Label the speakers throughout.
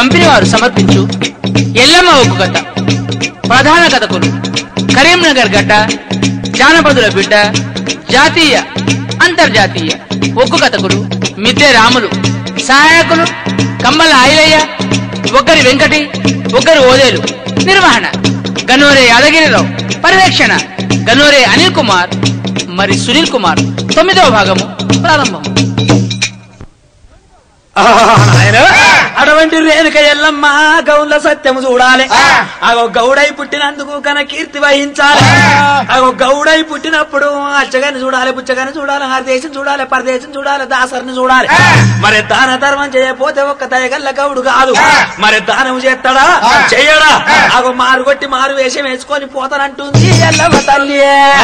Speaker 1: Company వారు సమర్పించు ఎల్లమ్మ ఒగ్గు కథ ప్రధాన కథకులు కరీంనగర్ గడ్డ జానపదుల బిడ్డ జాతీయ అంతర్జాతీయ ఒగ్గు కథకులు మిద్దె రాములు సహాయకులు కమ్మల ఆయిలయ్య ఒక్కరి వెంకటి ఒక్కరి ఓదేలు నిర్వహణ గనోరే యాదగిరిరావు పర్యవేక్షణ గనోరే అనిల్ కుమార్ మరి సునీల్ కుమార్ తొమ్మిదవ భాగము ప్రారంభం
Speaker 2: అటువంటి రేణుక ఎల్లమ్మ గౌన్ల సత్యము చూడాలి అగో గౌడై పుట్టినందుకు కన కీర్తి వహించాలి అగో గౌడై పుట్టినప్పుడు అచ్చగాని చూడాలి పుచ్చగాని చూడాలి హరదేశం చూడాలి పరదేశం చూడాలి దాసరిని చూడాలి మరి దాన ధర్మం చేయకపోతే ఒక్క దయగల్ల గౌడు కాదు మరి దానం చేస్తాడా చెయ్యడా అగో మారు కొట్టి మారు వేషం వేసుకొని పోతానంటుంది ఎల్లమ్మ తల్లి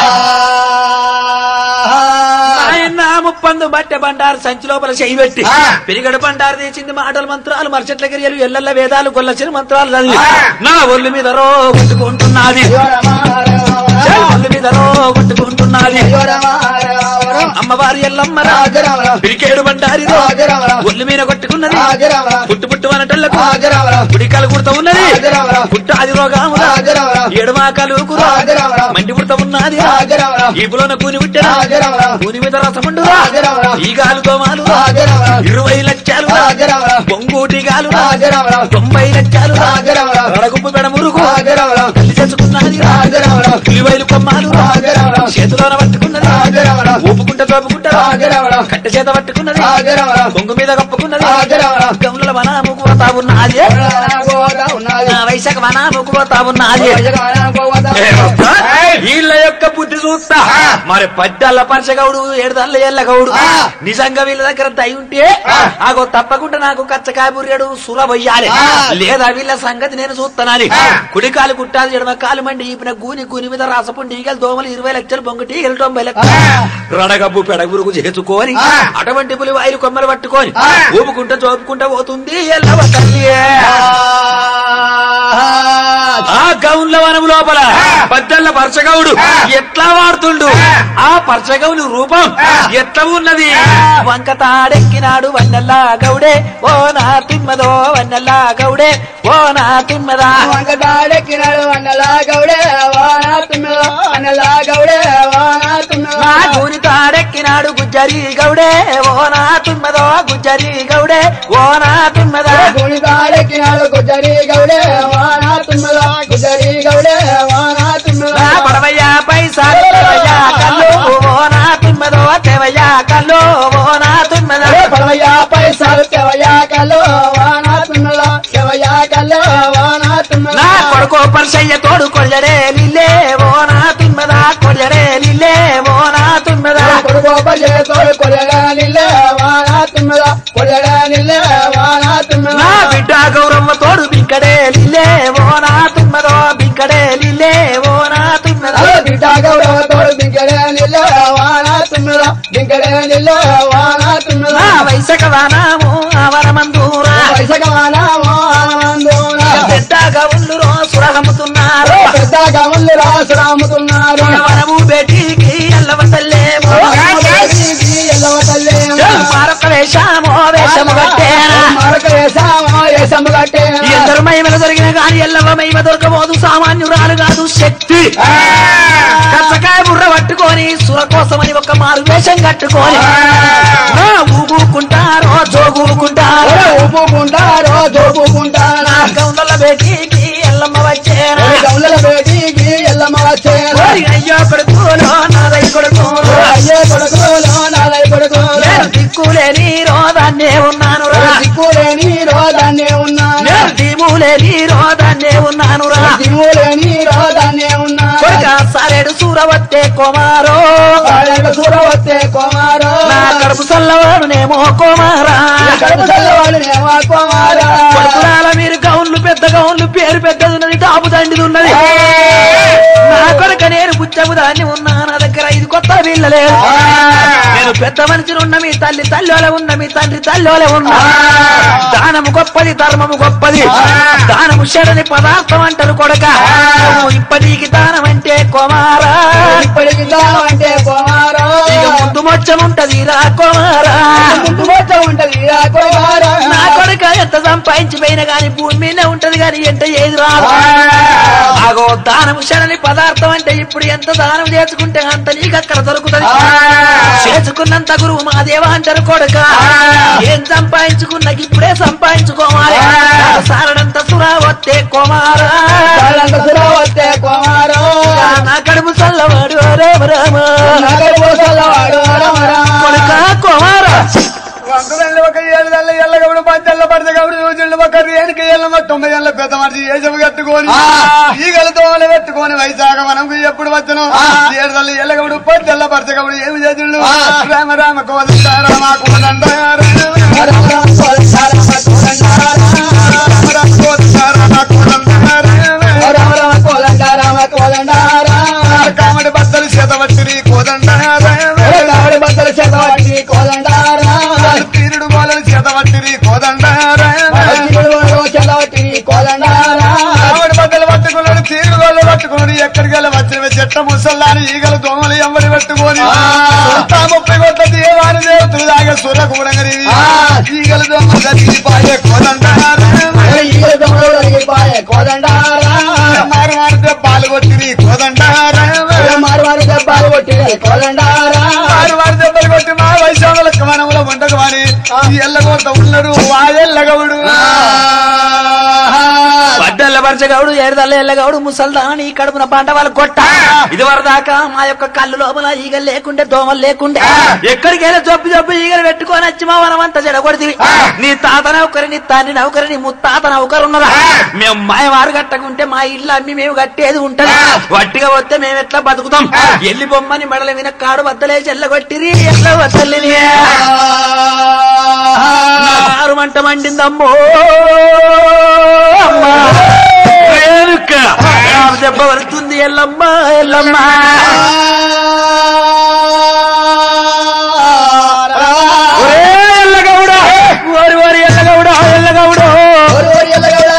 Speaker 2: ఆయన ముప్పందు బట్టె బండారు సంచి లోపల చేయి పెట్టి పెరిగడు బండారు తెచ్చింది మాటలు మంత్రాలు మరచెట్ల గిరియలు ఎల్లెల్ల వేదాలు గొల్లచిన మంత్రాలు చదివి నా ఒళ్ళు మీద రో కొట్టుకుంటున్నది ఒళ్ళు మీద రో కొట్టుకుంటున్నది అమ్మవారి ఎల్లమ్మరా పిరికేడు బండారి ఒళ్ళు మీద కొట్టుకున్నది పుట్టు పుట్టు అనటల్లకు పుడికాలు కుడతా ఉన్నది పుట్టు అది రోగామురా ఎడమాకలు మండి పుడతా ఉన్నది ఈపులోన కూని పుట్టిన కూని మీద రసముండు ఈ గాలు దోమాలు ఇరవై లక్షలు బొంగూటి గాలు తొంభై లక్షలు రడగుప్పు పెడ మురుగు తల్లి చేసుకున్నది ఇలువైలు కొమ్మాలు చేతిలోన పట్టుకున్నది ఊపుకుంట తోపుకుంటా కట్టె చేత పట్టుకున్నది బొంగు మీద కప్పుకున్నది గౌనుల వన ముగ్గుపోతా ఉన్నది నా వైశాఖ వన ముగ్గుపోతా ఉన్నది వీళ్ళ యొక్క బుద్ధి చూస్తా మరి పద్దళ్ళ పరచగౌడు ఏడుదల్ల ఎల్లగౌడు నిజంగా వీళ్ళ దగ్గర దయ ఉంటే ఆగో తప్పకుండా నాకు కచ్చకాయ బుర్రెడు సుల వయ్యాలి లేదా వీళ్ళ సంగతి నేను చూస్తానని కుడి కాలు కుట్టాలి ఎడమ కాలు మండి ఈపిన గూని గూని మీద రాసపుండి ఈగలు దోమలు ఇరవై లక్షలు బొంగటి ఈగలు తొంభై లక్షలు రడగబ్బు పెడగురుకు చేసుకొని అటువంటి పులి వాయిలు కొమ్మలు పట్టుకొని ఊపుకుంటా చోపుకుంటా పోతుంది ఎల్లవ తల్లి ఆ గౌన్ల వనం లోపల పద్దళ్ళ పరచగౌడు ఎట్లా వాడుతుండు ఆ పరచగౌని రూపం ఎట్లా ఉన్నది వంక తాడెక్కినాడు వన్నెల్లా గౌడే ఓ నా తిమ్మదో వన్నెల్లా గౌడే ఓ నా తిమ్మదా
Speaker 3: వంకటాడెక్కినాడు అన్నలా గౌడే వానా తుమ్మిలో అన్నలా గౌడే వానా తుమ్మిలో
Speaker 2: నా గూని తాడెక్కినాడు గుజ్జరి గౌడే ఓ నా తిమ్మదో గుజ్జరి గౌడే ఓ నా తిమ్మదా
Speaker 3: గుణితాడెక్కినాడు గుజరి గౌడే వానా తుమ్మిలో గుజరి గౌడే వానా తుమ్మిలో
Speaker 2: నా పడవయ్యా పైసాలు తెవయ్యా కల్లు ఓ నా తిమ్మదో తెవయ్యా కల్లు ఓ నా తిమ్మదా
Speaker 3: పడవయా పైసలు తెవయా కల్లో వానా తుమ్మిలో తెవయా కల్లో వానా తుమ్మిలో
Speaker 2: నా కొడుకు పరిచయ్య తోడు కొల్లడే లిల్లే ఓ నా తిమ్మదా కొల్లడే లిల్లే ఓ నా తిమ్మదా
Speaker 3: కొడుకో పల్లె తోడు కొల్లగా నిల్లే వానా తుమ్మిలో కొల్లగా నిల్లే వానా తుమ్మిలో
Speaker 2: నా బిడ్డ గౌరమ్మ తోడు బింకడే లిల్లే ఓ నా తిమ్మదో బింకడే లిల్లే ఓ నా తిమ్మదా
Speaker 3: బిడ్డ గౌరవ తోడు దింకడే నిల్లే వానా తుమ్మిలో దింకడే నిల్లే వానా తుమ్మిలో
Speaker 2: నా వైశక వానాము అవరమందూరా
Speaker 3: వైసగమానమో ఆనందోన
Speaker 2: పెద్దగా ఉండురో సురగమ్ముతున్నారు
Speaker 3: పెద్ద గమల్లు రాసు రాముతున్నారు
Speaker 2: వరము బేటీకి ఎల్లవ తల్లేమో
Speaker 3: ఎల్లవ తల్లి
Speaker 2: మరొక వేషామో వేషము కట్టేనా
Speaker 3: మరొక వేసామో వేసము కట్టే
Speaker 2: ఎందరు మహిమలు దొరికిన గాని ఎల్లవ మహిమ దొరకబోదు సామాన్యురాలు కాదు శక్తి కచ్చకాయ బుర్ర పట్టుకొని సుర కోసమని ఒక మారు వేషం కట్టుకొని నా ఊగుకుంటారో జోగుకుంటారో
Speaker 3: ఊపుకుంటారో దోపుకుంటారా
Speaker 2: నా గౌండల బేటీకి ఎల్లమ్మ వచ్చేనా
Speaker 3: గౌలల బేటీకి ఎల్లమ్మ వచ్చేరా
Speaker 2: ఓరి అయ్యో కొడుకులో నాదై కొడుకులో
Speaker 3: అయ్యే కొడుకులో నాలై కొడుకులో
Speaker 2: నేను దిక్కులేని రోదాన్నే ఉన్నాను రా
Speaker 3: దిక్కులేని రోదాన్నే ఉన్నాను
Speaker 2: నేను దిములేని రోదాన్నే ఉన్నాను రా
Speaker 3: దిక్కులేని రోదాన్నే ఉన్నాను
Speaker 2: కొడుక సరేడు సూరవత్తే కుమారో
Speaker 3: సూరవత్తే కుమారో
Speaker 2: నా కడుపు చల్లవాడునేమో కుమారా
Speaker 3: కడుపు చల్లవాడు నేమా కుమారా
Speaker 2: కొడుకురాల మీరు గౌన్లు పెద్ద గౌన్లు పేరు పెద్దది ఉన్నది టాపు దండిది ఉన్నది నా కొడుక నేను బుచ్చము దాన్ని ఉన్నా నా దగ్గర ఇది కొత్త వీళ్ళలేదు నేను పెద్ద మనిషిని ఉన్న మీ తల్లి తల్లోలే ఉన్న మీ తండ్రి తల్లోలే ఉన్నా దానము గొప్పది ధర్మము గొప్పది దానము చెడని పదార్థం అంటారు కొడక నువ్వు ఇప్పటికి దానం అంటే కుమారా
Speaker 3: ఇప్పటికి దానం అంటే కుమారో
Speaker 2: ఇక ముందు ముందు మొచ్చం ఉంటది రా కుమారా
Speaker 3: ముందు మొత్తం ఉంటది ఆ కుమారా.
Speaker 2: నా కొడుక ఎంత సంపాదించిపోయినా గాని భూమి మీద ఉంటది గాని ఎంత ఏది రాదు ఆగో దానం శరణి పదార్థం అంటే ఇప్పుడు ఎంత దానం చేసుకుంటే అంత నీకు అక్కడ దొరుకుతుంది చేసుకున్నంత గురువు మా దేవ అంటారు కొడుక ఏం సంపాదించుకున్నా ఇప్పుడే సంపాదించుకోవాలి సారడంత సురా వస్తే కుమారా
Speaker 3: చాలంత సురవస్తే కుమారా.
Speaker 2: నా కడుపు చల్లవాడు రామ రామ
Speaker 3: నగరు పోసలవాడు రమరా.
Speaker 2: కొడుక కుమారా
Speaker 4: వందల ఒక ఏడు నెలల ఎల్లగవుడు పంచెల్ల పడతగవుడు రోజులు ఒక రేణుకి ఎల్లమ్మ తొమ్మిది ఏళ్ళ పెద్ద మనిషి ఏజము కట్టుకొని ఈగలతో పెట్టుకొని వైశాఖ మనకు ఎప్పుడు వచ్చను ఏడు నెలల ఎల్లగవుడు పంచెల్ల పడతగవుడు ఏమి చేతుళ్ళు రామ రామ కోదండ రామ కోదండ రామ
Speaker 3: రమ రమ కోదండ రమ కోదండ.
Speaker 4: రామ కోదండ రామ కోదండ
Speaker 3: రమ రమ కోదండ రమ కోదండ రా.
Speaker 4: కామడి బద్దలు చేతవచ్చిరి కోదండ
Speaker 3: కావడి బద్దలు చేతబట్టి కోదండ రా.
Speaker 4: తీరుడు గోళలు చేతవచ్చిరి కోదండ
Speaker 3: చిరుడు చెల్లబట్టి కోదండ రా.
Speaker 4: ఆవిడ బద్దలు పట్టుకున్నాడు తీరు గోళ్ళు పట్టుకున్నాడు ఎక్కడికి వెళ్ళి వచ్చిన చెట్ట ముసల్లాని ఈగలు దోమలు ఎమ్మడి పట్టుకొని తా ముప్పై కొట్ల దేవాని దేవతలు దాగే సుర కూడంగరి ఈగలు దోమలు చచ్చి పాయే కోదంటారు
Speaker 3: ఈగల దొంగలు ఒరిగిపాయే కోదండ రా.
Speaker 4: మారు మారు దెబ్బాలు కొట్టిరి కోదంటారు
Speaker 3: మారు మారు దెబ్బలు కొట్టి కోదండ రా.
Speaker 4: మారు మారు దెబ్బలు కొట్టి మా వైశాఖులకు మనములో ఉండకు అని ఈ ఎల్లగొట్ట ఉన్నాడు ఆ ఎల్లగవుడు
Speaker 2: పడ్డల్ల పరచగౌడు ఏడుదల్ల ఎల్లగౌడు ముసల్దాని కడుపున పంట వాళ్ళు కొట్ట ఇది వరదాకా మా యొక్క కళ్ళు లోపల ఈగలు లేకుండే దోమలు లేకుండే ఎక్కడికి వెళ్ళి జబ్బు జబ్బు ఈగలు పెట్టుకొని వచ్చి మా వనం అంతా చెడగొడితివి నీ తాత నౌకరి నీ తండ్రి నౌకరి నీ ముత్తాత నౌకరు ఉన్నదా మేము మాయవారు కట్టకుంటే మా ఇల్లు అమ్మి మేము కట్టేది ఉంటది వట్టిగా వస్తే మేము ఎట్లా బతుకుతాం ఎల్లి బొమ్మని మెడల మీద కాడు బద్దలేసి ఎల్లగొట్టిరి ఎట్లా వద్దలేని ఆరు మంట మండిందమ్మో అమ్మా రేణుక ఆ దెబ్బ పడుతుంది ఎల్లమ్మ ఎల్లమ్మ ఒరే ఎల్లగౌడ ఓరి ఓరి ఎల్లగౌడ ఎల్లగౌడ ఓరి ఓరి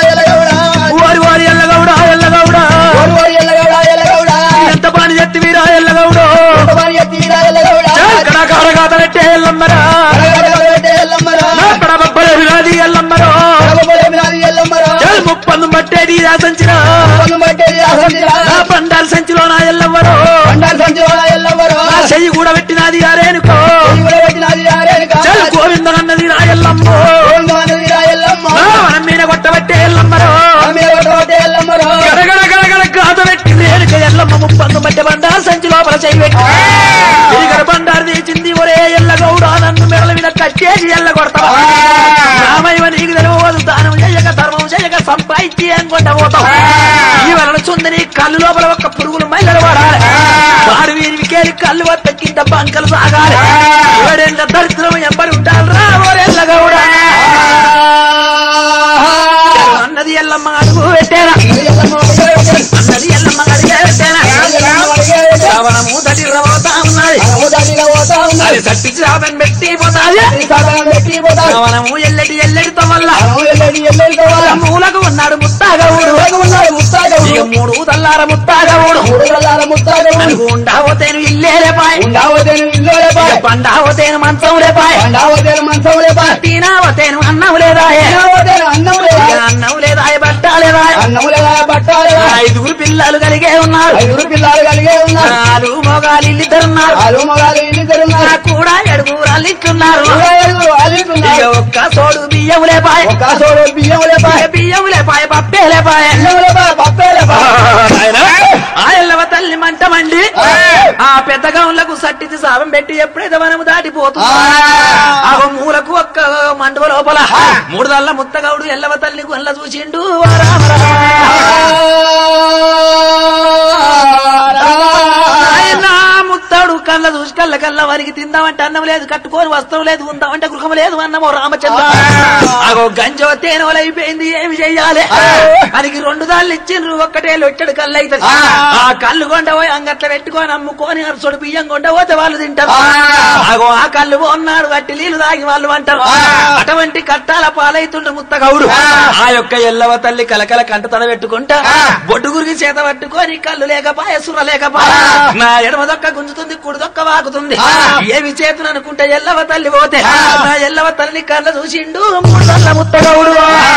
Speaker 2: ఎల్లగౌడ ఎల్లగౌడ ఎంత పని చెత్తివీరా ఎల్లగౌడ ఎక్కడ కాడగాత పెట్టే ఎల్లమ్మరా అక్కడ బొబ్బల విరాది ఎల్లమ్మరో చల్ ముప్పందు పట్టేది ఆ సంచిరా నా పండాల సంచిలో నా ఎల్లమ్మరో నా చెయ్యి కూడా పెట్టినది ఆ రేణుకో చల్ గోవిందం అన్నది నా ఎల్లమ్మో నా వనం మీద కొట్టబట్టే ఎల్లమ్మరో గడగడ గడగడ గాత పెట్టి రేణుక ఎల్లమ్మ ముప్పందు మధ్య బండారు సంచి లోపల చెయ్యి పెట్టి ఇక్కడ బండారు తీసింది ఒరే ఎల్లగౌడ నన్ను మెడల మీద కట్టేసి ఎల్ల కొడతావా రామయ్య నీకు తెలియదు దానం చేయక ధర్మం చేయక సంపాదించి అనుకుంటా పోతాం ఈ వలన చుందని కళ్ళు లోపల ఒక పురుగులు మైలలు పడాలి వాడు వీరికేలి కళ్ళు వద్ద కింద బంకలు సాగాలి ఏడేళ్ళ దరిద్రం ఎంబడి ఉంటారు రా ఓరెల్లగౌడ అన్నది ఎల్లమ్మ అడుగు పెట్టేనా అన్నది ఎల్లమ్మ అడిగే పెట్టేనా శ్రవణము దటి రవతా ఉన్నది అది సట్టి శ్రావణం పెట్టి పోతాది శ్రవణము ఎల్లడి ఎల్లడితో వల్ల మూలకు ఉన్నాడు ముత్తాగవుడు ఇక మూడు తల్లార ముత్తాగవుడు అనుకుంటావతేను ఇల్లే రేపాయ్ ఇక పండావతేను మంచం రేపాయ్ తినావతేను అన్నం లేదాయే ఇక అన్నం లేదాయ బట్ట లేదాయ ఐదుగురు పిల్లలు కలిగే ఉన్నారు
Speaker 3: ఐదుగురు పిల్లలు కలిగే ఉన్నారు
Speaker 2: నాలుగు మొగాలు ఇల్లిద్దరున్నారు
Speaker 3: ఆలు మగాలు ఇల్లు తిరున్నారు
Speaker 2: నా కూడా ఏడుగురు అల్లిట్టున్నారు
Speaker 3: అల్లుతున్నారు
Speaker 2: ఇక ఒక్క సోడు బియ్యం లేపాయ్
Speaker 3: ఒక సోడు బియ్యం లేపాయ
Speaker 2: ఇక బియ్యం లేపాయ పప్పే లేపాయ
Speaker 3: బియ్యం లేపాయ పప్పే లేపాయ
Speaker 2: ఆ ఎల్లవ తల్లి మంట మండి ఆ పెద్ద గౌన్లకు సట్టిది సాపం పెట్టి ఎప్పుడైతే మనము దాటిపోతుంది ఆ మూలకు ఒక్క మండువ లోపల మూడు దల్ల ముత్తగౌడు ఎల్లవ తల్లి గుల్ల చూసిండు ఓ రామ నాయనా ముత్తాడు కళ్ళ చూసి కళ్ళ కళ్ళ వారికి తిందామంటే అన్నం లేదు కట్టుకొని వస్త్రం లేదు ఉందామంటే గృహం లేదు అన్నమో రామచంద్ర అగో గంజో తేనెవలు అయిపోయింది ఏమి చెయ్యాలి మనకి రెండు దాళ్ళు ఇచ్చిండ్రు ఒక్కటే లొట్టడు కళ్ళు అయితే ఆ కళ్ళు కొండపోయి అంగట్ల పెట్టుకొని అమ్ముకొని అరసొడు బియ్యం కొండపోతే వాళ్ళు తింటారు అగో ఆ కళ్ళు ఉన్నాడు అట్టి నీళ్లు తాగి వాళ్ళు అంటారు అటువంటి కట్టాల పాలైతుండ ముత్తగౌడు ఆ యొక్క ఎల్లవ తల్లి కలకల కంట తడ పెట్టుకుంటా బొడ్డు గురికి చేత పట్టుకొని కళ్ళు లేకపాయ సుర లేకపాయ నా ఎడమ దొక్క గుంజుతుంది కుడి దొక్కుడు దొక్క వాకుతుంది ఏమి చేతును అనుకుంటే ఎల్లవ తల్లి పోతే నా ఎల్లవ తల్లి కళ్ళ చూసిండు మూడు కళ్ళ ముత్తగౌడు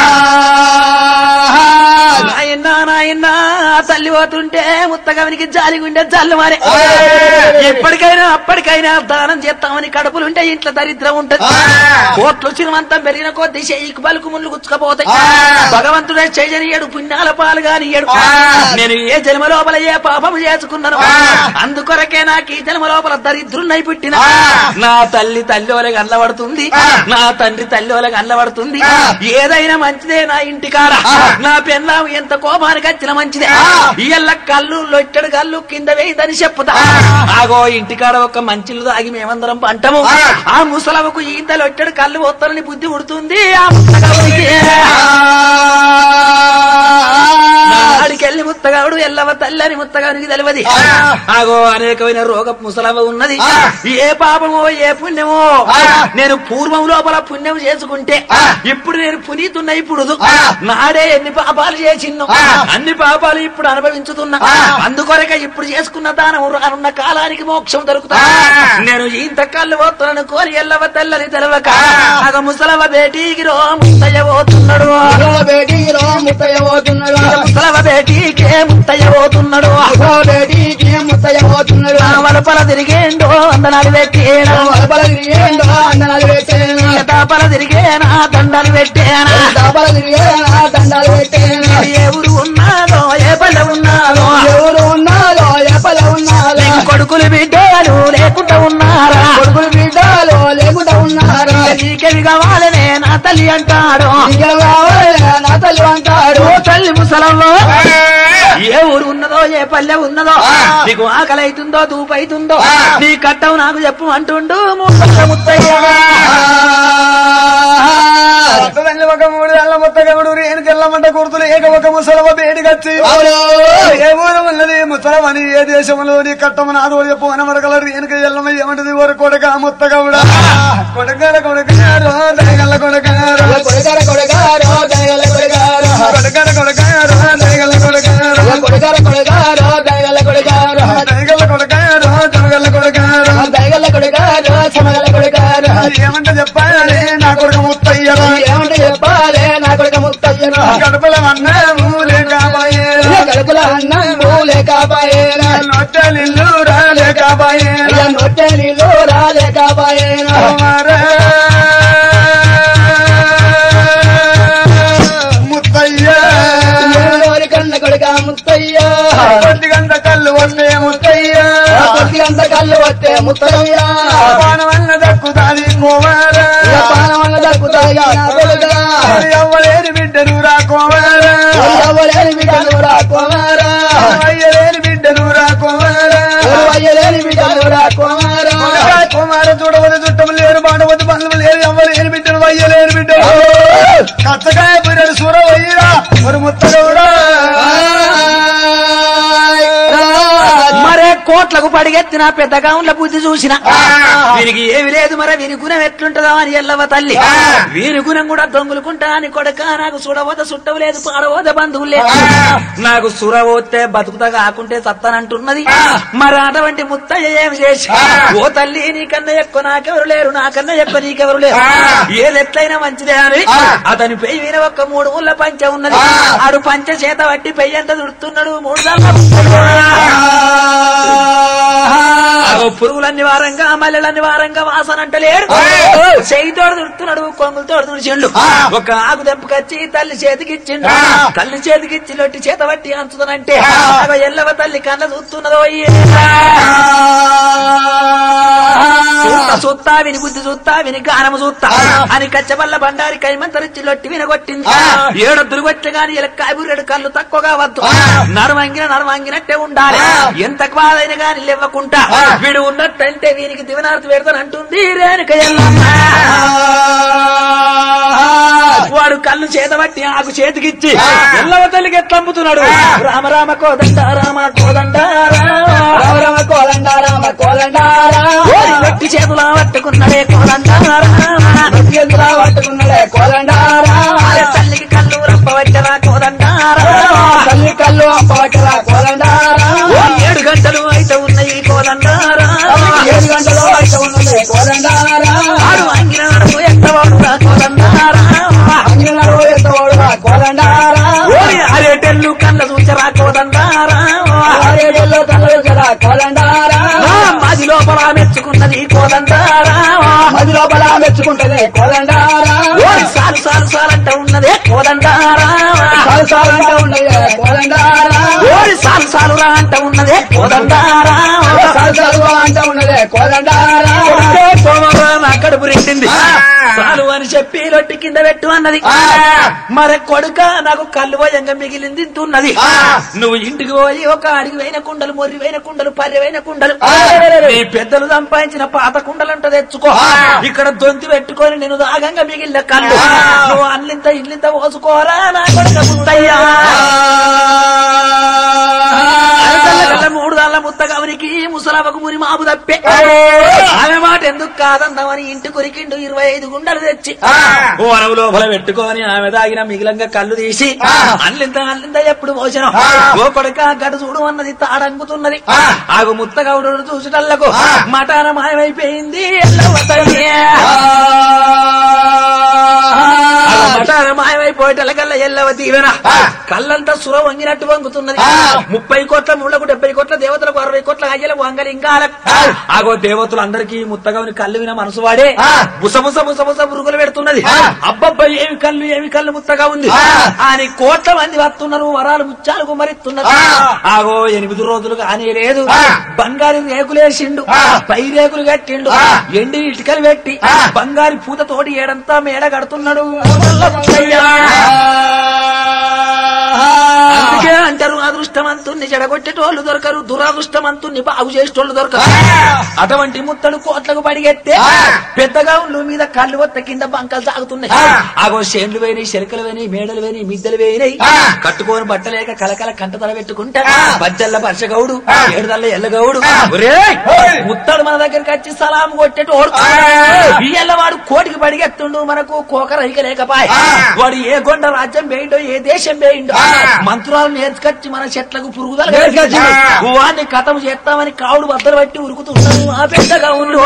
Speaker 2: నాయనా నాయనా ఆ తల్లి పోతుంటే ముత్తగవనికి జాలి గుండె జల్లు మారే ఎప్పటికైనా అప్పటికైనా దానం చేస్తామని కడుపులుంటే ఇంట్లో దరిద్రం ఉంటది కోట్లు శ్రీమంతం పెరిగిన కొద్ది చెయ్యికి బలుకు ముళ్ళు గుచ్చుకపోతాయి భగవంతుడే చేయనియడు పుణ్యాల పాలు కానియడు నేను ఏ జన్మ లోపల ఏ పాపము చేసుకున్నాను అందుకొరకే నాకు ఈ జన్మ లోపల దరిద్రున్నై పుట్టిన నా తల్లి తల్లి వాళ్ళకి అల్లబడుతుంది నా తండ్రి తల్లి వాళ్ళకి అల్లబడుతుంది ఏదైనా మంచిదే నా ఇంటి కాడ నా పెళ్ళాం ఎంత కోపానికి వచ్చిన మంచిదే ఇయ్యల్ల కళ్ళు లొట్టడు కళ్ళు కింద వేయదని చెప్పుతా ఆగో ఇంటికాడ ఒక మంచిలు తాగి మేమందరం పంటము ఆ ముసలవకు ఈత లొట్టడు కళ్ళు పోతారని బుద్ధి ఉడుతుంది ఆ ముసలవకి. ఆడికెళ్ళి ముత్తగాడు ఎల్లవ తల్లని ముత్తగానికి తెలియదు ఆగో అనేకమైన రోగ ముసలవ ఉన్నది ఏ పాపమో ఏ పుణ్యమో నేను పూర్వం లోపల పుణ్యం చేసుకుంటే ఇప్పుడు నేను పునీతున్నా ఇప్పుడు నాడే ఎన్ని పాపాలు చేసిన్నో అన్ని పాపాలు ఇప్పుడు అనుభవించుతున్నా అందుకొరక ఇప్పుడు చేసుకున్న దానం రానున్న కాలానికి మోక్షం దొరుకుతా నేను ఇంత కళ్ళు పోతున్నాను కోరి ఎల్లవ తల్లని తెలవక ఆగ ముసలవ బేటీకి రో ముత్తయ్య పోతున్నాడు
Speaker 3: బేటీలో ముత్తయ్య పోతున్నాడు
Speaker 2: ముసలవ బేటీకే ముత్తయ్య పోతున్నాడు
Speaker 3: బేటీకి ముత్తయ్య పోతున్నాడు
Speaker 2: నా వలపల తిరిగేండో అందనాలు పెట్టేనా
Speaker 3: వలపల తిరిగేండో అందనాలు పెట్టేనా
Speaker 2: తాపల తిరిగేనా దండాలు పెట్టేనా
Speaker 3: దాపల తిరిగేనా దండాలు పెట్టేనా
Speaker 2: ఏ ఊరు ఉన్నాదో ఏ పల్లె ఉన్నాదో
Speaker 3: ఎవరు ఉన్నాలో ఎప్పల ఉన్నాలో
Speaker 2: నీకు కొడుకులు బిడ్డలు లేకుండా ఉన్నారా
Speaker 3: కొడుకులు బిడ్డలు లేకుండా ఉన్నారా
Speaker 2: నీకెవి కావాలనే నా తల్లి అంటాడు
Speaker 3: ఇంకా కావాలి నా తల్లి అంటాడు
Speaker 2: ఓ తల్లి ముసలమ్మో ఏ ఊరు ఉన్నదో ఏ పల్లె ఉన్నదో నీకు ఆకలి అవుతుందో దూపైతుందో నీ కట్టవు నాకు చెప్పు అంటుండు ముసల ముత్తయ్య
Speaker 4: రక్తదండ్రి ఒక మూడు ఎల్ల ముత్తగముడు రేణుకెళ్ళమంట గుర్తులు ఏక ఒక ముసలవ బేడిగచ్చి ఏ ఊరు ఉన్నది ముసలమని ఏ దేశంలోని కట్టమ నాదో చెప్పు అనమడగల రేణుక ఎల్లమ ఏమంటది ఓరు కొడక ముత్తగముడ కొడకల కొడకారు దయగల కొడకారు
Speaker 3: కొడుకార కొడుకారో దయగల కొడుకారో
Speaker 4: కొడకల కొడకారు దయగల కొడకారు
Speaker 3: కొడుకార కొడుకారో దయగల కొడుకారో
Speaker 4: దయగల కొడకారు దయగల కొడకారు
Speaker 3: దయగల కొడుకారో సమగల కొడుకారో
Speaker 4: ఏమంట చెప్పాలి నా కొడుకు ముత్తయ్యరా
Speaker 3: ఏమంటే చెప్పాలే నా కొడుక ముత్తయ్యను
Speaker 4: కడుపుల అన్నము లేకపోయేరా
Speaker 3: కడుపుల అన్నము లేకపోయేనా
Speaker 4: నొట్టలిల్లు రాలేకపోయేరా
Speaker 3: నొట్టె నీళ్ళు రాలేకపోయేనా
Speaker 4: ముత్తయ్య
Speaker 3: ఎవరి కన్న కొడుక ముత్తయ్య
Speaker 4: కొద్ది గంట కళ్ళు వస్తే ముత్తయ్య
Speaker 3: కొద్ది అంత కళ్ళు వస్తే ముత్తయ్య
Speaker 4: పానవల్ల దక్కుతాది కోవార
Speaker 3: పానం వల్ల దక్కుతాయా నా కొడుక
Speaker 4: ఎవ్వలేని బిడ్డను రా కోవార
Speaker 3: ఎవలేని బిడ్డలు రా కుమారా
Speaker 4: అయ్యలేని బిడ్డను రా కోవార
Speaker 3: అయ్యలేని బిడ్డలు రా కుమారా
Speaker 4: కుమార చూడవద్దు చుట్టం లేరు బాడవద్దు బంధువు లేరు ఎవ్వలేని బిడ్డను అయ్యలేని బిడ్డను కచ్చకాయ పిల్లలు సూరవయ్యరా మరి ముత్తగౌడా
Speaker 2: మరే కోట్లకు పడిగెత్తిన పెద్ద గౌన్ల బుద్ధి చూసిన వీరికి ఏమి లేదు మరి వీరి గుణం ఎట్లుంటదో అని ఎల్లవ తల్లి వీరి గుణం కూడా దొంగులుకుంటా అని కొడక నాకు చూడబోత చుట్టవు లేదు పాడబోత బంధువులు లేదు నాకు సురవోతే బతుకుతా కాకుంటే సత్తనంటున్నది మరి అటువంటి ముత్తయ్య ఏమి చేసి ఓ తల్లి నీకన్నా ఎక్కువ నాకెవరు లేరు నాకన్నా ఎక్కువ నీకెవరు లేరు ఏది ఎట్లయినా మంచిదే అని అతని పెయ్యి మీద ఒక్క మూడు ముళ్ళ పంచ ఉన్నది ఆడు పంచ చేత పట్టి పెయ్యి అంత దుడుతున్నాడు మూడు అగో పురుగులన్ని వారంగా మల్లెలన్ని వారంగా వాసన అంటలేడు చేయితోడు దుడుతున్నాడు కొంగులతోడు దుడిచిండు ఒక ఆకు దెబ్బకొచ్చి తల్లి చేతికిచ్చిండు తల్లి చేతికిచ్చి లొట్టి చేత పట్టి అంచుదనంటే అగో ఎల్లవ తల్లి కన్న చూస్తున్నదో చూత్తా చూత్తా విని బుద్ధి చూత్తా విని గానము చూత్తా అని కచ్చబల్ల బండారి కైమంతరిచ్చి లొట్టి వినగొట్టింది ఏడొద్దులు కొట్టే గాని ఎలక్కాయ బుర్రెడు కళ్ళు తక్కువగా వద్దు నరమంగిన నరమంగినట్టే ఉండాలి ఎంత బాధైన గాని లేవకుంటా వీడు ఉన్నట్టంటే వీరికి దివనార్తి పెడతానంటుంది రేణుక ఎల్లమ్మ వాడు కళ్ళు చేతబట్టి ఆకు చేతికిచ్చి ఎల్లవ తల్లికి ఎట్లంపుతున్నాడు రామ రామ కోదండ రామ కోదండ
Speaker 3: రామ రామ కోలండా రామ కోలండారా
Speaker 2: వ్యక్తి చేతుల పట్టుకున్నాడే కోదండ
Speaker 3: ఎందులా పట్టుకున్నాడే కోలండారా
Speaker 2: తల్లికి కళ్ళు రప్పవచ్చరా కోదండ
Speaker 3: తల్లి కళ్ళు అప్పవచ్చరా కోలండారా
Speaker 2: ఏడు గంటలు అయితే ఉన్నాయి కోదండారా మది లోపల మెచ్చుకున్నది కోదంటారా
Speaker 3: మది లోపల మెచ్చుకుంటది కోదండారా
Speaker 2: ఓరి సాలు సాలు సాలంట ఉన్నదే కోదంటారా
Speaker 3: సాలు సాలు అంటూ ఉండదు కోదండారా
Speaker 2: ఓరి సాలు సాలు రా అంట ఉన్నదే కోదంటారా
Speaker 3: సాలు సాలు అంటూ ఉండదు కోదండారా
Speaker 2: కొడుకే సోమవారం నా కడుపు రెండింది చాలు అని చెప్పి రొట్టి కింద పెట్టు అన్నది మరి కొడుక నాకు కళ్ళు భయంగా మిగిలింది తింటున్నది నువ్వు ఇంటికి పోయి ఒక అడిగి వేయిన కుండలు మొర్రి వేయిన కుండలు పర్రె వేయిన కుండలు నీ పెద్దలు సంపాదించిన పాత కుండలంట తెచ్చుకో ఇక్కడ దొంతి పెట్టుకొని నేను దాగంగా మిగిలిన కళ్ళు నువ్వు అల్లింత ఇల్లింత పోసుకోరా నా కొడుక ముత్తయ్యా అరకల్ల మూడు దాళ్ళ ముత్తగవనికి ముసలవకు మురి మాపు తప్పే ఆమె మాట ఎందుకు కాదన్నామని ఇంటి కొరికిండు ఇరవై ఐదు గుండలు తెచ్చి ఓ అరవు లోపల పెట్టుకొని ఆమె తాగిన మిగిలంగా కళ్ళు తీసి అల్లింత అల్లింత ఎప్పుడు మోసనం ఓ కొడుక గట చూడు అన్నది తాడంగుతున్నది ఆగు ముత్తగవుడు చూసిటల్లకు మటాన మాయమైపోయింది ఎల్లవ్వ తల్లి. ఆగు మటాన మాయమైపోయేటల్లకల్లా ఎల్లవ దీవెన కళ్ళంతా సుర వంగినట్టు వంగుతున్నది ముప్పై కోట్ల ముళ్ళకు డెబ్బై కోట్ల దేవతలకు అరవై కోట్ల అయ్యల వంగలి ఇంకా ఆగో దేవతలు అందరికీ ముత్తగవని కళ్ళు విన మనసు వాడే బుసబుస బుసబుస పురుగులు పెడుతున్నది అబ్బబ్బ ఏమి కళ్ళు ఏమి కళ్ళు ముత్తగా ఉంది అని కోట్ల మంది వస్తున్నారు వరాలు ముత్యాలు కుమరిస్తున్నారు ఆగో ఎనిమిది రోజులు కానీ లేదు బంగారు రేకులేసిండు పై రేకులు కట్టిండు ఎండి ఇటుకలు పెట్టి బంగారు పూత తోటి ఏడంతా మేడ కడుతున్నాడు అందుకే అంటారు అదృష్టవంతుణ్ణి చెడగొట్టేటోళ్ళు దొరకరు దురదృష్టవంతుణ్ణి బాగు చేసేటోళ్ళు దొరకరు అటువంటి ముత్తడు కోట్లకు పడిగెత్తే పెద్దగా ఉండు మీద కళ్ళు వత్త కింద బంకలు సాగుతున్నాయి ఆగో చేన్లు వేయినాయి చెలకలు వేయినాయి మేడలు వేయినాయి మిద్దెలు వేయినాయి కట్టుకోని బట్టలేక కలకల కంటతల పెట్టుకుంటా బజ్జల్ల పర్షగౌడు ఏడుదల్ల ఎల్లగౌడు ఒరేయ్! ముత్తడు మన దగ్గరికి వచ్చి సలాం కొట్టేటోడు బియ్యల్ల వాడు కోటికి పడిగెత్తుండు మనకు కోకరైక లేకపాయ వాడు ఏ గొండ రాజ్యం వేయిండో ఏ దేశం వేయిండో మంత్రాలు నేర్చుకొచ్చి మన చెట్లకు పురుగుదల
Speaker 3: నేర్చుకొచ్చిండు.
Speaker 2: వాడిని కథం చేస్తామని కావుడు బద్దలు పట్టి ఉరుకుతున్నాడు ఆ పెద్దగా ఉండు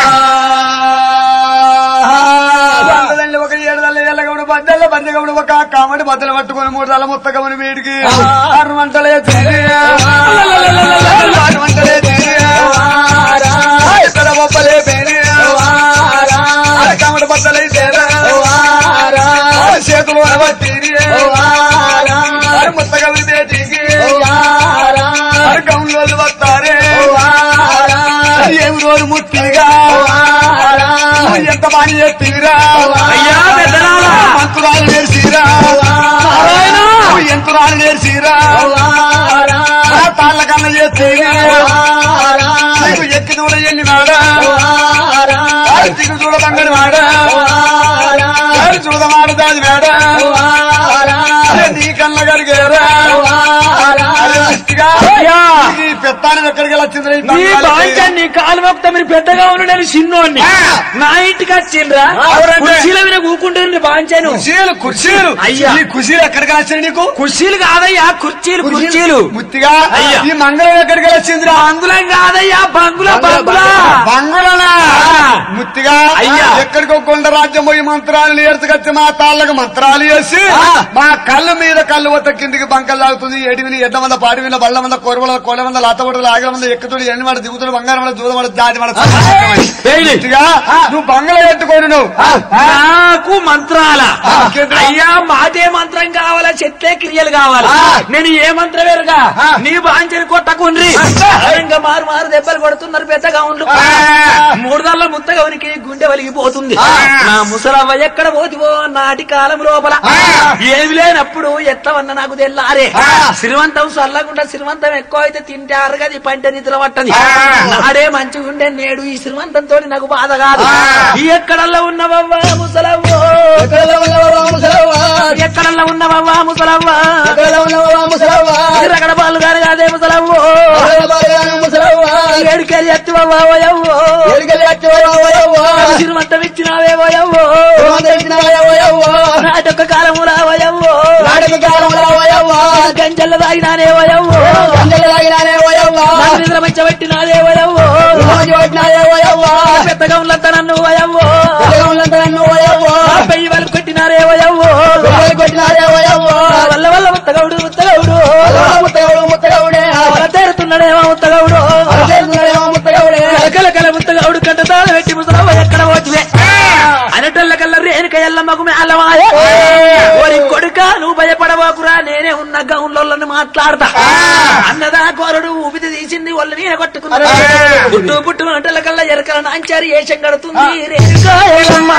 Speaker 4: వందలల్లి ఒక ఏడుదల్ల ఎల్లగవుడు బద్దెల్ల బందెగవుడు ఒక కామడి బద్దలు పట్టుకొని మూడు దళ్ళ ముత్తగమని వీడికి ఆరు మంటలే తీరి ఆరు మంటలే తీరి ఇతర బొబ్బలే పేరి కామడి బద్దలై తేరా చేతులు అనబట్టిరి ముత్తగమని బేటికి గౌన్లోళ్ళు వస్తారే ఏమి రోజు ముత్తిగా ఎంత బాగా చేతివిరా
Speaker 2: అయ్యా పెద్దలారా.
Speaker 4: మంతురాలు నేర్చిరా ఎంతురాలు నేర్చిరా తాళ్ళ కన్నా చేతివి నీకు ఎక్కి దూడ ఎల్లి వాడా దిగు చూడ బంగడి వాడా చూడమాడ దాది వాడా నీ కన్న గడిగేరా పెత్తానం ఎక్కడికి వచ్చింది
Speaker 2: నీ బాంచన్ నీ కాలు మొక్త మీరు పెద్దగా ఉన్న నేను చిన్నోన్ని నా ఇంటికి వచ్చిండ్రా
Speaker 4: ఎవరంటే?
Speaker 2: కుర్చీల మీద కూకుంటుంది బాంచాను
Speaker 4: కుర్చీలు కుర్చీలు
Speaker 2: అయ్యా.
Speaker 4: ఈ కుర్చీలు ఎక్కడికి వచ్చింది నీకు
Speaker 2: కుర్చీలు కాదయ్యా కుర్చీలు కుర్చీలు
Speaker 4: ముత్తిగా
Speaker 2: అయ్యా.
Speaker 4: ఈ మంగళం ఎక్కడికి వచ్చిందిరా
Speaker 2: బంగులం కాదయ్యా బంగుల బంగుల
Speaker 4: బంగుళనా
Speaker 2: ఆ.
Speaker 4: ముత్తిగా
Speaker 2: అయ్యా.
Speaker 4: ఎక్కడికో కొండ రాజ్యం పోయి మంత్రాలు నేర్చుకొచ్చి మా తాళ్ళకు మంత్రాలు వేసి
Speaker 2: ఆ.
Speaker 4: మా కళ్ళు మీద కళ్ళు వద్ద కిందికి బంకలు తాగుతుంది ఎడివిని ఎడ్ల మంద పాడి మీద బళ్ళ మంద కోరవల కోల మంద లాతబొడలు ఆగల మంద ఎక్కుతుడు ఎండి మంద దిగుతుడు బంగారం మంద దూద మంద జాతి మంద
Speaker 2: వేయలే.
Speaker 4: ముత్తిగా నువ్వు బంగళ పెట్టుకోడు నువ్వు
Speaker 2: నాకు మంత్రాల
Speaker 4: ఆ, ఇంకేంట్రా?
Speaker 2: అయ్యా మాదే మంత్రం కావాలా చెట్లే క్రియలు కావాలా
Speaker 4: ఆ.
Speaker 2: నేను ఏ మంత్రం వేరుగా
Speaker 4: ఆ.
Speaker 2: నీ బాంచని కొట్టకుండ్రి ఇంకా మారు మారు దెబ్బలు కొడుతున్నారు పెద్దగా ఉండు
Speaker 4: ఆ.
Speaker 2: మూడు దళ్ళ ముత్తగవనికి గుండె వలిగిపోతుంది
Speaker 4: ఆ.
Speaker 2: నా ముసలవ్వ ఎక్కడ పోతివో నాటి కాలం లోపల
Speaker 4: ఆ.
Speaker 2: ఏమి లేనప్పుడు ఎత్తవన్న నాకు తెల్లారే
Speaker 4: ఆ.
Speaker 2: శ్రీమంతం సల్లకుండా శ్రీమంతం ఎక్కువ అయితే తింటే అరగది పంట నిధుల పట్టది
Speaker 4: ఆ.
Speaker 2: నాడే మంచిగుండే నేడు ఈ శ్రీమంతంతో నాకు బాధ కాదు
Speaker 4: ఆ.
Speaker 2: ఈ ఎక్కడల్లా ఉన్నవవ్వ ముసలవ్వ
Speaker 3: ఎక్కడ ఉన్నవా ముసలవ్వా
Speaker 2: ఎక్కడల్లా ఉన్నవవ్వ ముసలవ్వ
Speaker 3: ఎక్కడ ఉన్నవా ముసలవ్వా
Speaker 2: రగడ పాలు గారు కాదే ముసలవ్వ
Speaker 3: ఎక్కడ బాగానే ముసలవ్వా
Speaker 2: ఏడుకెళ్ళి ఎత్తివవ్వ ఓయవ్వో
Speaker 3: ఎడికెళ్ళి వచ్చేవా
Speaker 2: శ్రీమంతం ఇచ్చినావే ఓయవ్వో నాటొక్క కాలములా ఓయవ్వో
Speaker 3: నాటక కాలంలో ఓయవ్వా
Speaker 2: గంజల్ల తాగినానే ఓయవ్వో
Speaker 3: గంజలు తాగినానే ఓయవ్వా
Speaker 2: నాకు నిద్ర మంచబెట్టినాదే ఓయవ్వో
Speaker 3: రోజు పట్టినాయే ఓయవ్వా
Speaker 2: పెద్దగా ఉన్నంత నన్ను ఓయవ్వో
Speaker 3: పిల్లలంతా నన్ను ఓయవ్వా
Speaker 2: పెయ్యి వాళ్ళు కొట్టినారే ఓయవ్వో
Speaker 3: పిల్లలు కొట్టినారే ఓయవ్వా
Speaker 2: వల్ల వల్ల ముత్తగౌడు ముత్తగౌడు
Speaker 3: ముత్తగౌడు ముత్తగౌడే
Speaker 2: వల తేరుతున్నాడేమో ముత్తగౌడు
Speaker 3: అరచేస్తున్నాడేమో ముత్తగౌడే
Speaker 2: ఎరకల కల ముత్తగౌడు కట్టదాల పెట్టి ముసలవ్వ ఎక్కడ పోతివే అనటల్ల కల్ల రేణుక ఎల్లమ్మకు మేళమాయ ఓరి కొడుక నువ్వు భయపడబోకురా నేనే ఉన్న గౌన్లోళ్ళని మాట్లాడతా అన్నదా కోరడు ఊపిది తీసింది వాళ్ళు నేను కొట్టుకున్నా పుట్టు పుట్టు అంటల కల్లా ఎరకల నాంచారి ఏషం కడుతుంది రేణుక ఎల్లమ్మ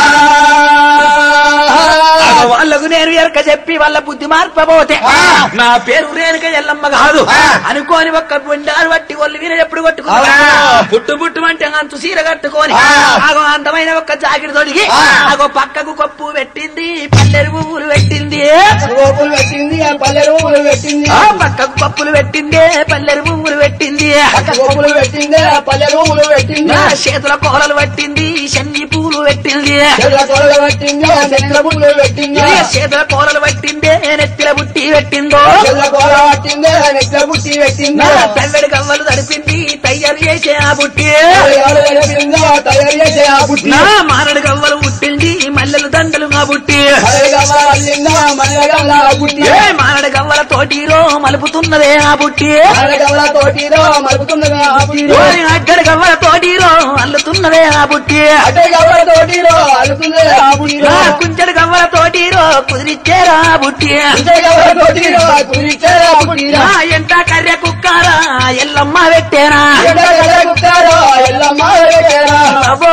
Speaker 2: ఆగ వాళ్ళకు నేను ఎరక చెప్పి వాళ్ళ బుద్ధి మార్పబోతే నా పేరు రేణుక ఎల్లమ్మ కాదు అనుకోని ఒక్క గుండాలు పట్టి వాళ్ళు వీర ఎప్పుడు కొట్టుకున్నా పుట్టు పుట్టు అంటే అంతు సీర కట్టుకొని ఆగో అందమైన ఒక్క జాకెట్ తొడిగి ఆగో పక్కకు కొప్పు పెట్టింది పల్లెరు పువ్వులు పెట్టింది
Speaker 3: గోపులు పెట్టింది ఆ పల్లెలు ఊరు పెట్టింది
Speaker 2: ఆ పక్కకు పప్పులు పెట్టింది పల్లెరు పువ్వులు పెట్టింది
Speaker 3: గోపులు పెట్టింది ఆ పల్లెలు ఊరు పెట్టింది
Speaker 2: నా చేతుల కోలలు పట్టింది శన్ని పూలు పెట్టింది
Speaker 3: చెట్ల కొడలు పెట్టింది ఆ చెట్ల పువ్వులు పెట్టింది
Speaker 2: ఈ చేతుల కోలలు పట్టింది నెత్తిల బుట్టి పెట్టిందో
Speaker 3: చెట్ల కొడ పట్టింది నెట్ల బుట్టి పెట్టింది
Speaker 2: నా తల్లడి కవ్వలు తడిపింది తయారు చేసే ఆ బుట్టి
Speaker 3: ఎవరు పెట్టిందో తయారు చేసే ఆ బుట్టి
Speaker 2: నా మానడు కవ్వలు పుట్టింది మల్లెలు దండలు మా బుట్టి
Speaker 3: మల్లెగా అల్లిందా మల్లెగా ఆ బుట్టి
Speaker 2: ఏ మానడు కవ్వల తోటిరో మలుపుతున్నదే ఆ బుట్టి
Speaker 3: మల్లెగవల తోటిలో మలుపుతున్నది ఆ బుట్టి
Speaker 2: ఓరి అడ్డడి కవ్వల తోటిరో అల్లుతున్నదే ఆ బుట్టి
Speaker 3: అటే గవల తోటిలో అల్లుతున్నది ఆ బుట్టి
Speaker 2: నా కుంచెడు కవ్వల తోటిరో కుదిరిచ్చేరా ఆ బుట్టి
Speaker 3: అటే గవల తోటిలో కురిచే ఆ బుట్టి
Speaker 2: నా ఎంట కర్రె కుక్కారా ఎల్లమ్మ పెట్టేనా
Speaker 3: కుట్టారో ఎల్లమ్మ పెట్టారా
Speaker 2: లవో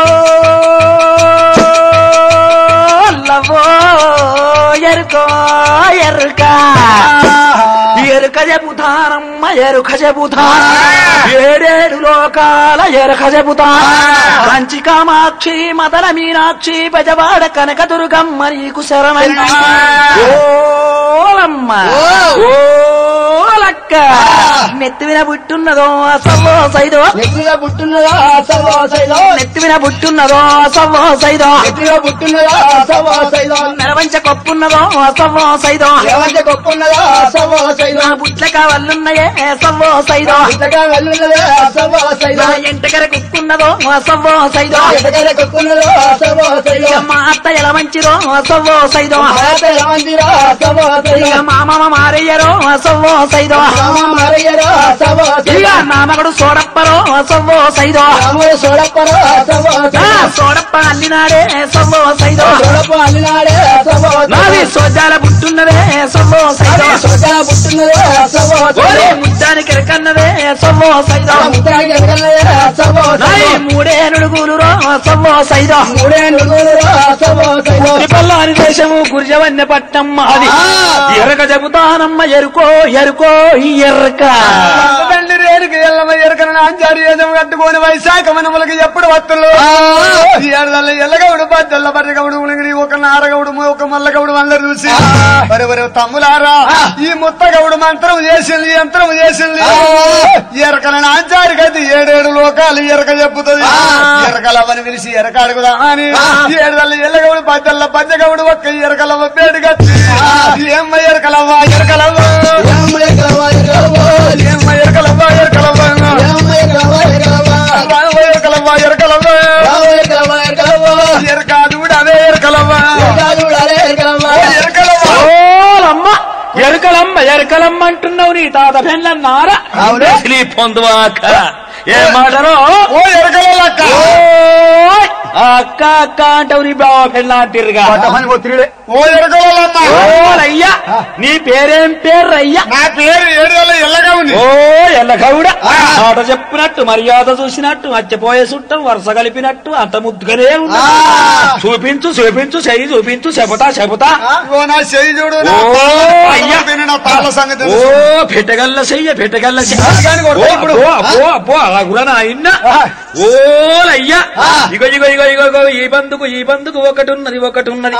Speaker 2: లవో ఎరుకో ఎరుక ఎరుక చెబుతానమ్మ ఎరుక చెబుతాను ఏడేడు లోకాల ఎరుక చెబుతాను కంచి కామాక్షి మదన మీనాక్షి బజవాడ కనక దుర్గమ్మ నీకు శరణం ఓలమ్మ ఓలక్క నెత్తివిన బుట్టున్నదో సవ్వో సైదో
Speaker 3: నెత్తిగా పుట్టున్నదా సవో సైదో
Speaker 2: నెత్తివిన బుట్టున్నదో సవ్వో సైదో
Speaker 3: నెత్తిగా పుట్టున్నదా సవో సైదో
Speaker 2: మెరవంచ కొప్పున్నదో సవ్వో సైదో
Speaker 3: ఏమంటే గొప్పన్నదా సవో సైదో
Speaker 2: నా బుట్ల కావల్లున్నాయే సవ్వో సైదో
Speaker 3: ఇంతగా వెళ్ళున్నదా సవో సైదో
Speaker 2: నా ఎంటకర కుక్కున్నదో సవ్వో సైదో
Speaker 3: ఎంతగా గొప్పన్నదో సవో సైదో
Speaker 2: ఇక మా అత్త ఎలా మంచిదో సవ్వో సైదో
Speaker 3: భారత రమందిరా సవో సైదో
Speaker 2: ఇక మా మామ మారయ్యరో సవ్వో సైదో
Speaker 3: రామ మారయ్యరా సవో
Speaker 2: ఇక
Speaker 3: సైదో
Speaker 2: నా మగడు సోడప్పరో సవ్వో సైదో
Speaker 3: రాముడు సోడప్పరా సవో
Speaker 2: ఆ,
Speaker 3: సైదో
Speaker 2: సోడప్ప అల్లినాడే సవ్వో సైదో
Speaker 3: సోడప్ప అల్లినాడే సవో
Speaker 2: నాది సోజాల బుట్టున్నదే సవ్వో సైదో
Speaker 3: సోడా పుట్టున్నదే సవో
Speaker 2: ఓరే
Speaker 3: సైదో
Speaker 2: ముద్దానికి ఎరకన్నదే సవ్వో సైదో
Speaker 3: ముద్రాకి ఎదగన్నదే సవో
Speaker 2: నాయి
Speaker 3: సైదో
Speaker 2: మూడే నుడుగులు రో సవ్వో సైదో
Speaker 3: మూడే నుగురురా సవో సైదో
Speaker 2: పల్లాని దేశము గురిజవన్య పట్నం అది ఎరక చెబుతానమ్మ ఎరుకో ఎరుకో ఈ ఎర్రక
Speaker 4: తండ్రి రేణుకి ఎల్లమ్మ ఎరకన నాంచారి ఏదం కట్టుకొని వైశాఖ మనములకి ఎప్పుడు వత్తులు ఈ ఏడదల్ల ఎల్లగౌడు బద్దెల్ల బర్రెగౌడు ఉలిగిరి ఒక నారగౌడు ఒక మల్లగౌడు అందరు చూసి మరి మరి తమ్ములారా ఈ ముత్తగౌడు మంత్రం చేసింది యంత్రం చేసింది ఎరకల నాంచారి గది ఏడేడు లోకాలు ఎరక చెప్పుతుంది ఎరకలవ్వని పిలిచి ఎరక అడుగుదా అని ఏడదల్ల ఎల్లగౌడు బద్దెల్ల బద్దెగౌడు ఒక్క ఎరకలవ్వ పేడు కట్టి ఏమ్మ ఎరకలవ్వ ఎరకలవ్వ
Speaker 3: రామ ఎగరవ ఎగరవ
Speaker 4: ఏమ్మ ఎరకలవ్వ ఎరకలవ్వ
Speaker 3: రామ ఎగరవ ఎగరవ
Speaker 4: రామ ఎరకలవ్వ ఎరకలవ్వ
Speaker 3: రామ ఎగరవ ఎగరవ
Speaker 4: ఎరకాదుడు అదే ఎరకలవ్వ
Speaker 3: ఎగరుడరే ఎగరవ
Speaker 4: ఎరకలవ్వ
Speaker 2: ఓలమ్మ ఎరకలమ్మ ఎరకలమ్మ అంటున్నావు నీ తాత పెళ్ళన్నారా
Speaker 3: అవునే.
Speaker 2: నీ పొందువాక ఏ మాటరో
Speaker 4: ఓ ఎరకలక్క
Speaker 2: ఓయ్! అక్క అక్క అంటావు నీ బావ పెళ్ళాంటిరుగా
Speaker 4: ఓ ఎరకలమ్మ
Speaker 2: ఓలయ్యా నీ పేరేం పేర్రయ్యా
Speaker 4: నా పేరు ఏడుదల ఎల్లగా ఉంది
Speaker 2: ఓ ఎల్లగౌడ ఆట చెప్పినట్టు మర్యాద చూసినట్టు మర్చిపోయే చుట్టం వరుస కలిపినట్టు అంత ముద్దుగానే ఉన్నా చూపించు చూపించు చెయ్యి చూపించు చెబుతా చెబుతా
Speaker 4: ఓ నా చెయ్యి చూడు నా
Speaker 2: ఓ,
Speaker 4: తాళ-
Speaker 2: అయ్యా.
Speaker 4: విను నా తాళ్ళ సంగతి
Speaker 2: ఓ
Speaker 4: తెలుసు.
Speaker 2: పెట్టగల్ల చెయ్య పెట్టగల్ల చెయ్య
Speaker 4: దాని కొడతా ఇప్పుడు.
Speaker 2: ఓ, అబ్బో అబ్బో అలా కూడా నాయన్న ఓలయ్యా ఇగో ఇగో ఇగో ఇగో ఇగో ఈ బందుకు ఈ బందుకు ఒకటి ఉన్నది ఒకటి ఉన్నది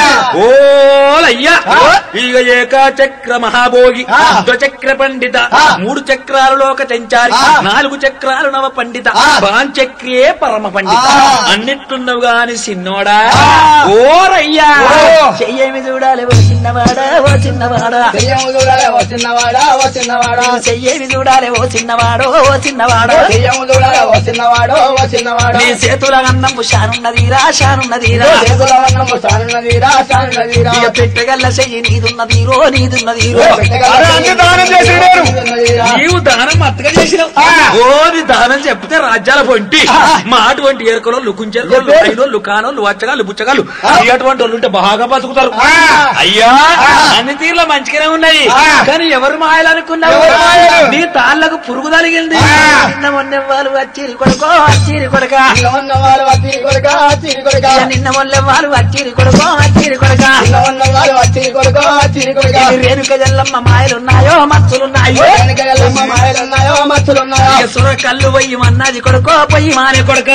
Speaker 2: ఓలయ్యా ఇగ ఏక చక్ర మహాభోగి ద్వచక్ర పండిత మూడు చక్రాలు లోక చెంచారి నాలుగు చక్రాలు నవ పండిత పాంచక్రియే పరమ పండిత అన్నిట్టున్నవు గాని సిన్నోడా ఓరయ్యా చెయ్యేమి చూడాలి ఓ చిన్నవాడా ఓ చిన్నవాడా
Speaker 3: దెయ్యము చూడాలి ఓ చిన్నవాడా ఓ చిన్నవాడా
Speaker 2: చెయ్యేమి చూడాలి ఓ చిన్నవాడో ఓ చిన్నవాడో
Speaker 3: దెయ్యము చూడాలి ఓ చిన్నవాడా చిన్నవాడో ఓ చిన్నవాడో
Speaker 2: నీ చేతుల అన్నం షానున్నదిరా షానున్నదిరా
Speaker 3: చేతుల వర్ణము సానున్నదిరా సానున్నదిరా
Speaker 2: ఇక పెట్టగల్ల చెయ్యి నీదున్నదిరో నీదున్నదిరో
Speaker 4: అరే అన్ని దానం చేసి నేను.
Speaker 2: నీవు దానం మత్తగా చేసినావు ఓ నీ దానం చెప్తే రాజ్యాల పొంటి మా అటువంటి ఏరుకలోళ్ళు కుంచెరోళ్ళు ఐనోళ్ళు కానోళ్ళు వచ్చగాళ్ళు బుచ్చగాళ్ళు ఈ అటువంటి వాళ్ళు ఉంటే బాగా బతుకుతారు అయ్యా అన్ని తీర్ల మంచిగానే ఉన్నాయి కానీ ఎవరు మాయలు అనుకున్నావు
Speaker 4: ఎవరు మాయలు?
Speaker 2: నీ తాళ్ళకు పురుగు తలిగింది నిన్న మొన్న వాళ్ళు వచ్చిరి కొడుకో వచ్చిరి కొడక
Speaker 3: ఇలా ఉన్నవారు వచ్చి కొడుక వచ్చి కొడుక
Speaker 2: నిన్న మొన్న వాళ్ళు వచ్చిరి కొడుకో వచ్చిరి కొడక
Speaker 3: ఇలా ఉన్నవారు వచ్చి కొడుక వచ్చి కొడుక
Speaker 2: రేణుక జల్లమ్మ మాయలున్నాయో మత్తులున్నాయో
Speaker 3: వెనక ఎల్లమ్మ మాయలున్నాయో మచ్చులున్నాయో
Speaker 2: ఇక సుర కళ్ళు పొయ్యి మన్నది కొడుకో పొయ్యి మానే కొడుకు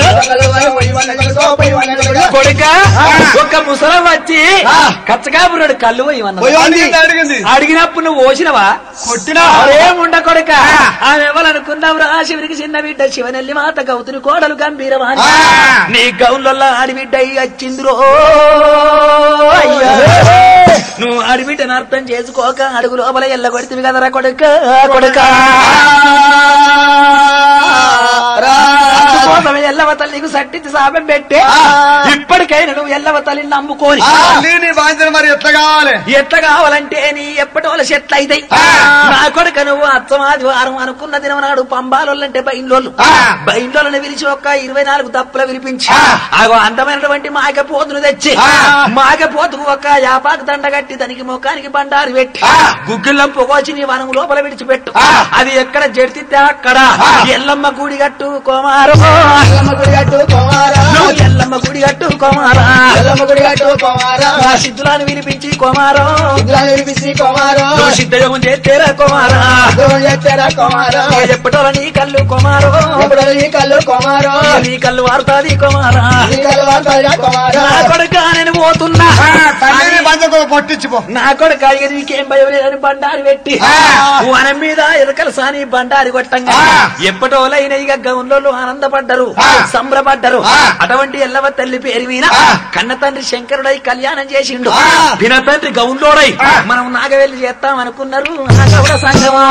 Speaker 2: కొడుక ఒక ముసలం వచ్చి కచ్చకాపురాడు కళ్ళు పొయ్యి
Speaker 4: పోయి
Speaker 2: అన్నది
Speaker 4: అడిగింది, అడిగింది
Speaker 2: అడిగినప్పుడు నువ్వు ఓసినవా
Speaker 4: కొట్టినా
Speaker 2: ఏముండ కొడుక ఆమె ఎవరనుకున్నావు రా శివునికి చిన్న బిడ్డ శివనెల్లి మాత గౌతుని కోడలు గంభీరవాణి
Speaker 4: ఆ.
Speaker 2: నీ గౌన్లలో ఆడిబిడ్డ అయ్యి వచ్చిందిరో అయ్యా నువ్వు ఆడిబిడ్డను అర్థం చేసుకోక అడుగు లోపల ఎల్ల కొడితే కదరా కొడుక కొడుక అందుకోసమే ఎల్లవ తల్లికి సట్టించి సాపం పెట్టే ఇప్పటికైనా నువ్వు ఎల్లవ తల్లిని నమ్ముకోని
Speaker 4: మళ్ళీ నీ బాధ్యత మరి ఎట్లా కావాలి
Speaker 2: ఎట్లా కావాలంటే నీ ఎప్పటి వాళ్ళ చెట్లు అయితాయి నా కొడుక నువ్వు అత్తమాది వారం అనుకున్న దినం నాడు పంబాలోళ్ళంటే బైండ్లోళ్ళు బైండ్లోళ్ళని విరిచి ఒక్క ఇరవై నాలుగు తప్పుల విరిపించి ఆగో అందమైనటువంటి మాగ పోతును తెచ్చి మాగ పోతుకు ఒక యాపాకు దండ కట్టి దానికి ముఖానికి బండారు పెట్టి గుగ్గిళ్ళం పొగోచి నీ వనం లోపల విడిచిపెట్టు అది ఎక్కడ జడితే అక్కడ ఎల్లమ్మ గుడి కట్టు కోమారో నువ్వు ఎల్లమ్మ గుడి కట్టు కోమారా నా సిద్ధులను వినిపించి కోమారో నువ్వు సిద్ధయోగం చేస్తేరా కుమారా ఎప్పటోల నీ కళ్ళు కుమారో
Speaker 3: కళ్ళు కుమారో
Speaker 2: నీ కళ్ళు వారుతాది కుమారా నా కొడుక నేను పోతున్నా
Speaker 4: తల్లిని బాధ్యత పొట్టించిపో
Speaker 2: నా కొడుక ఇక నీకేం భయం లేదని బండారు పెట్టి వనం మీద ఎరకల సాని బండారి కొట్టంగా ఎప్పటోలైన ఇక గౌన్లో ఆనందపడ్డరు సంబరపడ్డరు అటువంటి ఎల్లవ తల్లి పేరు మీద కన్న తండ్రి శంకరుడై కళ్యాణం చేసిండు పిన తండ్రి గౌన్లోడై మనం నాగవెల్లి చేస్తాం అనుకున్నారు నాగౌడ సంగమా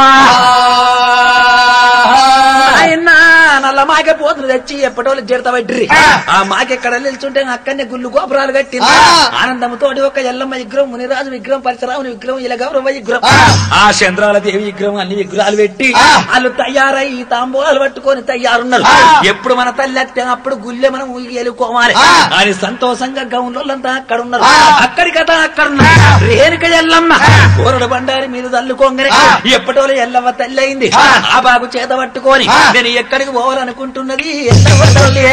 Speaker 2: ఆయన నల్ల మాకే పోతులు తెచ్చి ఎప్పటోళ్ళు జడత పడ్డ్రి ఆ మాకెక్కడ నిల్చుంటే అక్కడనే గుళ్ళు గోపురాలు కట్టింది ఆనందంతో ఒక ఎల్లమ్మ విగ్రహం మునిరాజు విగ్రహం పరశురాముని విగ్రహం ఇలా గౌరవ విగ్రహం ఆ చంద్రాల దేవి విగ్రహం అన్ని విగ్రహాలు పెట్టి వాళ్ళు తయారై తాంబూలాలు పట్టుకొని తయారున్నారు ఎప్పుడు మన తల్లి అత్తే అప్పుడు గుళ్ళె మనం ఎలుకోవాలి అని సంతోషంగా గౌన్లంతా అక్కడ ఉన్నారు అక్కడికట అక్కడ ఉన్నారు రేణుక ఎల్లమ్మ కోరడు బండారి మీద తల్లుకోంగనే ఎప్పటోలో ఎల్లమ్మ తల్లి అయింది ఆ బాగు చేత పట్టుకొని నేను ఎక్కడికి పోవాలనుకుంటున్నది ఎల్లమ్మ తల్లి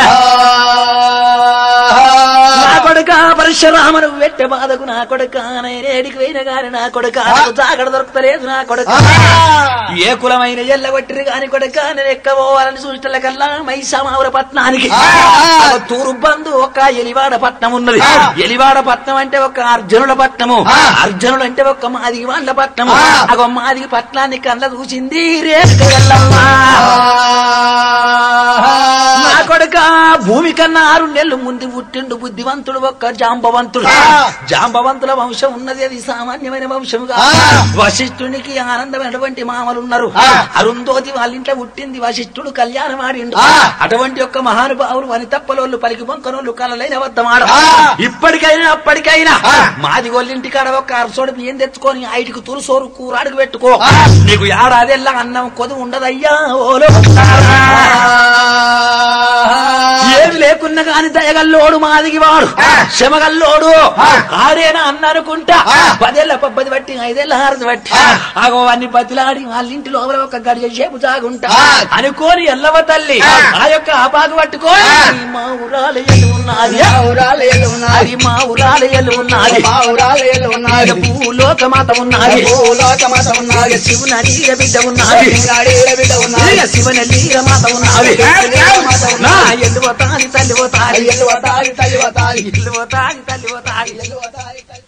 Speaker 2: నా కొడుక పరశురామను పెట్టే బాధకు నా కొడుక నేనేడికి పోయిన గాని నా కొడుక నాకు జాగడ దొరకలేదు నా కొడుక ఏ కులమైన ఎల్లగొట్టిరు గాని కొడుక నేను ఎక్కబోవాలని చూసిన కల్లా మైసామావుర పట్నానికి ఒక తూరు బంధు ఒక ఎలివాడ పట్నం ఉన్నది ఎలివాడ పట్నం అంటే ఒక అర్జునుల పట్నము అర్జునుడు అంటే ఒక మాదిగి వాళ్ళ పట్నము అగో మాదిగి పట్నాన్ని కళ్ళ చూసింది రేఖ ఎల్లమ్మ నా కొడుక భూమి కన్నా ఆరు నెలలు ముందు పుట్టిండు బుద్ధివంతుడు ఒక్క జాంబవంతుడు జాంబవంతుల వంశం ఉన్నది అది సామాన్యమైన వంశముగా వశిష్ఠునికి ఆనందమైనటువంటి మామలు ఉన్నారు అరుంధోతి వాళ్ళ ఇంట్లో పుట్టింది వశిష్ఠుడు కళ్యాణం ఆడిండు అటువంటి యొక్క మహానుభావులు వనితప్పలోళ్ళు పలికి బొంకనోళ్ళు కలలైన వద్దమాడ ఇప్పటికైనా అప్పటికైనా మాది గొల్లింటి కాడ ఒక అరసోడు బియ్యం తెచ్చుకొని ఐటికి తురుసోరు కూరాడుకు పెట్టుకో నీకు ఏడాదిల్లా అన్నం కొదు ఉండదయ్యా ఓలో ఏమి లేకున్నా కాని దయగల్లోడు మాదిగి వాడు శమగల్లోడు ఆడేనా అన్ననుకుంటా పదేళ్ల పబ్బది బట్టి ఐదేళ్ల హారతి బట్టి ఆగో అన్ని బతిలాడి వాళ్ళ ఇంటి లోపల ఒక గడియ సేపు జాగుంటా అనుకోని ఎల్లవ తల్లి ఆ యొక్క ఆపాకు పట్టుకోని మా ఊరాల ఎల్లు ఉన్నది అది మా ఊరాల ఎల్లు ఉన్నది ఇక భూలోక మాత ఉన్నది ఇక శివునది బిడ్డ ఉన్నది ఇక శివనల్లి మాత ఉన్నది నా ఎల్లు పోతాది తల్లి పోతాది
Speaker 3: తల్లి పోతాది తల్లి పోతాది
Speaker 2: ఇల్లు పోతాది తల్లి పోతాది
Speaker 3: తల్లి పోతాది